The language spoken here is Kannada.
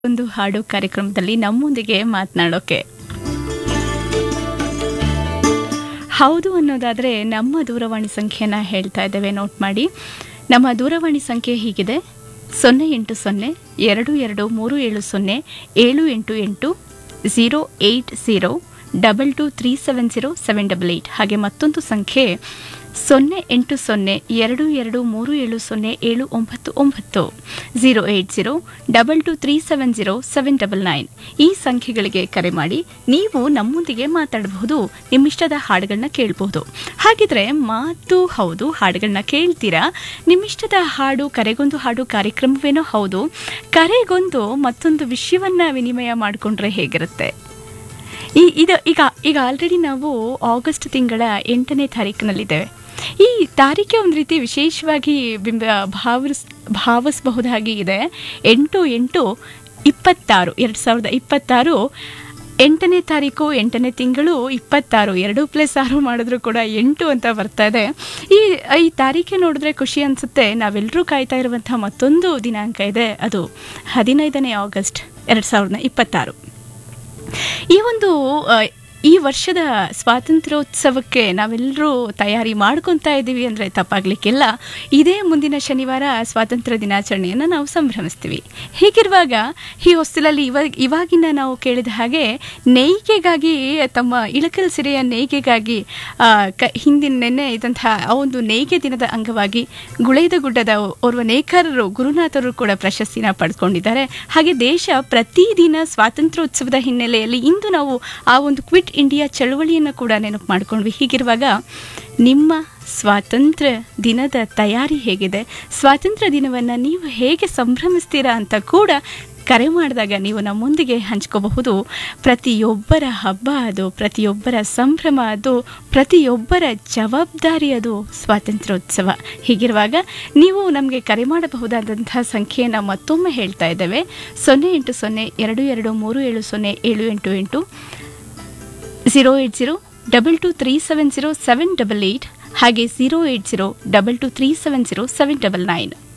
ಒಂದು ಹಾಡು ಕಾರ್ಯಕ್ರಮದಲ್ಲಿ ನಮ್ಮೊಂದಿಗೆ ಮಾತನಾಡೋಕೆ ಹೌದು ಅನ್ನೋದಾದರೆ ನಮ್ಮ ದೂರವಾಣಿ ಸಂಖ್ಯೆನ ಹೇಳ್ತಾ ಇದ್ದೇವೆ ನೋಟ್ ಮಾಡಿ ನಮ್ಮ ದೂರವಾಣಿ ಸಂಖ್ಯೆ ಹೀಗಿದೆ ಸೊನ್ನೆ ಎಂಟು ಸೊನ್ನೆ ಎರಡು ಎರಡು ಮೂರು ಏಳು ಸೊನ್ನೆ ಏಳು ಎಂಟು ಎಂಟು zero eight zero double two three seven zero seven double eight ಹಾಗೆ ಮತ್ತೊಂದು ಸಂಖ್ಯೆ ಸೊನ್ನೆ ಎಂಟು ಸೊನ್ನೆ ಎರಡು ಎರಡು ಮೂರು ಏಳು ಸೊನ್ನೆ ಏಳು ಒಂಬತ್ತು ಒಂಬತ್ತು zero eight zero double two three seven zero seven double nine ಈ ಸಂಖ್ಯೆಗಳಿಗೆ ಕರೆ ಮಾಡಿ ನೀವು ನಮ್ಮೊಂದಿಗೆ ಮಾತಾಡಬಹುದು ನಿಮ್ಮಿಷ್ಟದ ಹಾಡುಗಳನ್ನ ಕೇಳಬಹುದು ಹಾಗಿದ್ರೆ ಮಾತು ಹೌದು ಹಾಡುಗಳನ್ನ ಕೇಳ್ತೀರಾ ನಿಮ್ಮಿಷ್ಟದ ಹಾಡು ಕರೆಗೊಂದು ಹಾಡು ಕಾರ್ಯಕ್ರಮವೇನೋ ಹೌದು ಕರೆಗೊಂದು ಮತ್ತೊಂದು ವಿಷಯವನ್ನ ವಿನಿಮಯ ಮಾಡಿಕೊಂಡ್ರೆ ಹೇಗಿರುತ್ತೆ ಈ ಇದು ಈಗ ಈಗ ಆಲ್ರೆಡಿ ನಾವು ಆಗಸ್ಟ್ ತಿಂಗಳ ಎಂಟನೇ ತಾರೀಕಿನಲ್ಲಿದ್ದೇವೆ ಈ ತಾರೀಕೆ ಒಂದು ರೀತಿ ವಿಶೇಷವಾಗಿ ಬಿಂಬ ಭಾವಿಸ್ ಭಾವಿಸಬಹುದಾಗಿ ಇದೆ ಎಂಟು ಎಂಟು ಇಪ್ಪತ್ತಾರು ಎರಡು ಸಾವಿರದ ಇಪ್ಪತ್ತಾರು ಎಂಟನೇ ತಾರೀಕು ಎಂಟನೇ ತಿಂಗಳು ಇಪ್ಪತ್ತಾರು ಎರಡು ಪ್ಲಸ್ ಆರು ಮಾಡಿದ್ರು ಕೂಡ ಎಂಟು ಅಂತ ಬರ್ತಾ ಇದೆ ಈ ಈ ತಾರೀಕೆ ನೋಡಿದ್ರೆ ಖುಷಿ ಅನಿಸುತ್ತೆ ನಾವೆಲ್ಲರೂ ಕಾಯ್ತಾ ಇರುವಂಥ ಮತ್ತೊಂದು ದಿನಾಂಕ ಇದೆ ಅದು ಹದಿನೈದನೇ ಆಗಸ್ಟ್ ಎರಡು ಸಾವಿರದ ಇಪ್ಪತ್ತಾರು ಈ ಒಂದು ಆ, ಈ ವರ್ಷದ ಸ್ವಾತಂತ್ರ್ಯೋತ್ಸವಕ್ಕೆ ನಾವೆಲ್ಲರೂ ತಯಾರಿ ಮಾಡ್ಕೊತಾ ಇದ್ದೀವಿ ಅಂದರೆ ತಪ್ಪಾಗ್ಲಿಕ್ಕಿಲ್ಲ ಇದೇ ಮುಂದಿನ ಶನಿವಾರ ಸ್ವಾತಂತ್ರ್ಯ ದಿನಾಚರಣೆಯನ್ನು ನಾವು ಸಂಭ್ರಮಿಸ್ತೀವಿ ಹೀಗಿರುವಾಗ ಈ ಹೊಸ್ತಿಲಲ್ಲಿ ಇವಾಗ ಇವಾಗಿನ ನಾವು ಕೇಳಿದ ಹಾಗೆ ನೇಯ್ಗೆಗಾಗಿ ತಮ್ಮ ಇಳಕಲ್ ಸಿರೆಯ ನೇಯ್ಗೆಗಾಗಿ ಆ, ಕ ಹಿಂದಿನ ನೆನ್ನೆ ಇದ್ದಂತಹ ಆ ಒಂದು ನೇಯ್ಗೆ ದಿನದ ಅಂಗವಾಗಿ ಗುಳೇದ ಗುಡ್ಡದ ಓರ್ವ ನೇಕಾರರು ಗುರುನಾಥರು ಕೂಡ ಪ್ರಶಸ್ತಿನ ಪಡೆದುಕೊಂಡಿದ್ದಾರೆ ಹಾಗೆ ದೇಶ ಪ್ರತಿದಿನ ಸ್ವಾತಂತ್ರ್ಯೋತ್ಸವದ ಹಿನ್ನೆಲೆಯಲ್ಲಿ ಇಂದು ನಾವು ಆ ಒಂದು ಕ್ವಿಟ್ ಇಂಡಿಯಾ ಚಳವಳಿಯನ್ನು ಕೂಡ ನೆನಪು ಮಾಡಿಕೊಂಡ್ವಿ ಹೀಗಿರುವಾಗ ನಿಮ್ಮ ಸ್ವಾತಂತ್ರ್ಯ ದಿನದ ತಯಾರಿ ಹೇಗಿದೆ ಸ್ವಾತಂತ್ರ್ಯ ದಿನವನ್ನು ನೀವು ಹೇಗೆ ಸಂಭ್ರಮಿಸ್ತೀರಾ ಅಂತ ಕೂಡ ಕರೆ ಮಾಡಿದಾಗ ನೀವು ನಮ್ಮೊಂದಿಗೆ ಹಂಚ್ಕೋಬಹುದು ಪ್ರತಿಯೊಬ್ಬರ ಹಬ್ಬ ಅದು ಪ್ರತಿಯೊಬ್ಬರ ಸಂಭ್ರಮ ಅದು ಪ್ರತಿಯೊಬ್ಬರ ಜವಾಬ್ದಾರಿ ಅದು ಸ್ವಾತಂತ್ರ್ಯೋತ್ಸವ ಹೀಗಿರುವಾಗ ನೀವು ನಮಗೆ ಕರೆ ಮಾಡಬಹುದಾದಂತಹ ಸಂಖ್ಯೆಯನ್ನು ಮತ್ತೊಮ್ಮೆ ಹೇಳ್ತಾ ಇದ್ದೇವೆ ಸೊನ್ನೆ ಎಂಟು ಸೊನ್ನೆ ಎರಡು ಎರಡು ಮೂರು ಏಳು ಸೊನ್ನೆ ಏಳು ಎಂಟು ಎಂಟು zero eight zero double two three seven zero seven double eight ಹಾಗೆ zero eight zero double two three seven zero seven double nine